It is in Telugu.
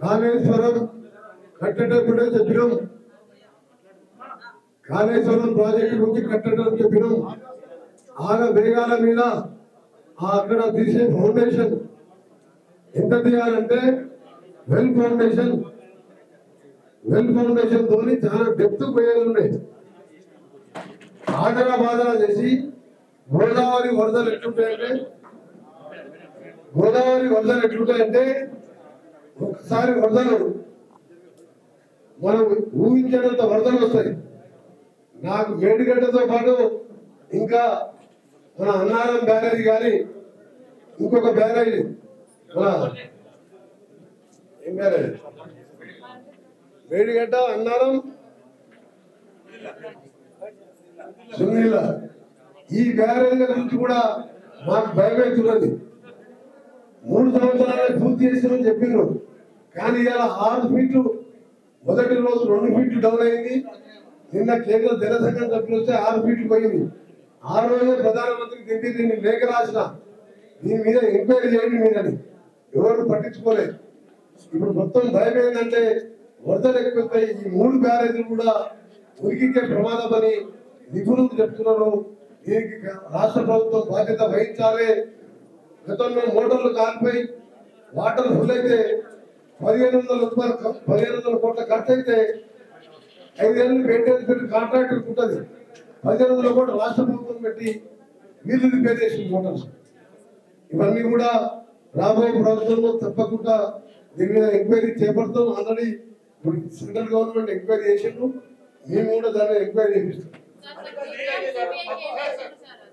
కాళేశ్వరం కట్టేటప్పుడే చెప్పినాం కాళేశ్వరం ప్రాజెక్టు గురించి కట్టడం చెప్పినాం ఆగ వేగాల మీద ఆ అక్కడ తీసే ఫౌండేషన్ ఎంత తీయాలంటే వెల్ ఫౌండేషన్ వెల్ ఫౌండేషన్ తోని చాలా డెప్త్ పోయేది ఉన్నాయి ఆదర బాధన చేసి గోదావరి వరదలు ఎట్లుంటాయంటే గోదావరి వరదలు ఎట్లుంటాయంటే ఒకసారి వరదలు మనం ఊహించినంత వరదలు వస్తాయి నాకు మేడిగడ్డతో పాటు ఇంకా మన అన్నారం బ్యారేజ్ కానీ ఇంకొక బ్యారేజ్ మన ఏం బ్యారేజ్ మేడిగడ్డ అన్నారం సునీల ఈ బ్యారేజ్ గురించి కూడా మాకు భయమవుతున్నది మూడు సంవత్సరాలు పూర్తి చేసినని చెప్పిండ్రు కానీ ఇలా ఆరు ఫీట్లు మొదటి రోజు రెండు ఫీట్లు డౌన్ అయింది నిన్న కేంద్ర జనసంఘం సభ్యులు వస్తే ఆరు ఫీట్లు పోయింది ఆ రోజే ప్రధానమంత్రికి దింపి దీన్ని లేఖ రాసిన దీని మీద ఎంక్వైరీ చేయండి మీరని ఎవరు పట్టించుకోలేదు ఇప్పుడు మొత్తం భయం ఏంటంటే వరదలు ఎక్కువైతే ఈ మూడు బ్యారేజీలు కూడా ఉరికికే ప్రమాదమని నిపుణులు చెప్తున్నారు దీనికి రాష్ట్ర ప్రభుత్వం బాధ్యత వహించాలి గతంలో మోటార్లు కాలిపోయి వాటర్ ఫుల్ అయితే పదిహేను వందల రూపాయలు ఖ- పదిహేను వందల కోట్ల ఖర్చు అయితే ఐదేళ్ళు మెయింటెనెన్స్ పెట్టి కాంట్రాక్టర్ ఉంటుంది పదిహేను వందల కోట్లు రాష్ట్ర ప్రభుత్వం పెట్టి వీళ్ళు రిపేర్ చేసిన మోటార్స్ ఇవన్నీ కూడా రాబోయే ప్రభుత్వంలో తప్పకుండా దీని మీద ఎంక్వైరీ చేపడతాం ఆల్రెడీ ఇప్పుడు సెంట్రల్ గవర్నమెంట్ ఎంక్వైరీ చేసిండ్రు మేము కూడా దాన్ని ఎంక్వైరీ చేపిస్తాం సార్, సార్, కేసీఆర్ సిబిఐకి ఏం చేశారు